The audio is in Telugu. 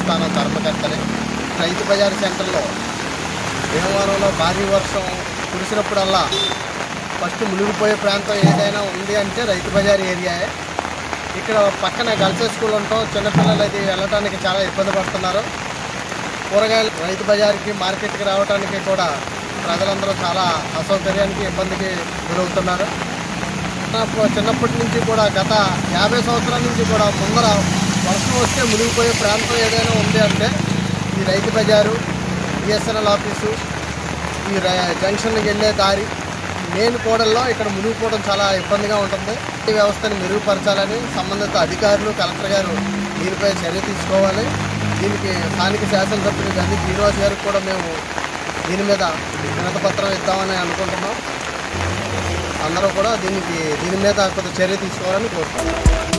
దేవస్థానం ధర్మకర్తని రైతు బజార్ సెంటర్లో భీమవరంలో భారీ వర్షం కురిసినప్పుడల్లా ఫస్ట్ మునిగిపోయే ప్రాంతం ఏదైనా ఉంది అంటే రైతు బజార్ ఏరియాయే ఇక్కడ పక్కన గర్ల్స్ స్కూల్ ఉంటాం చిన్నపిల్లలు అది వెళ్ళడానికి చాలా ఇబ్బంది పడుతున్నారు కూరగాయలు రైతు బజార్కి మార్కెట్కి రావడానికి కూడా ప్రజలందరూ చాలా అసౌకర్యానికి ఇబ్బందికి గురవుతున్నారు నాకు చిన్నప్పటి నుంచి కూడా గత యాభై సంవత్సరాల నుంచి కూడా ముందర వర్షం వస్తే మునిగిపోయే ప్రాంతం ఏదైనా ఉంది అంటే ఈ రైతు బజారు బిఎస్ఎన్ఎల్ ఆఫీసు ఈ ర- జంక్షన్కి వెళ్ళే దారి మెయిన్ కూడల్లో ఇక్కడ మునిగిపోవడం చాలా ఇబ్బందిగా ఉంటుంది ఈ వ్యవస్థను మెరుగుపరచాలని సంబంధిత అధికారులు కలెక్టర్ గారు దీనిపై చర్య తీసుకోవాలి దీనికి స్థానిక శాసనసభ్యులు గంధి శ్రీనివాస్ గారికి కూడా మేము దీని మీద వినతపత్రం ఇద్దామని అనుకుంటున్నాం అందరూ కూడా దీనికి దీని మీద కొంత చర్య తీసుకోవాలని కోరుతున్నాం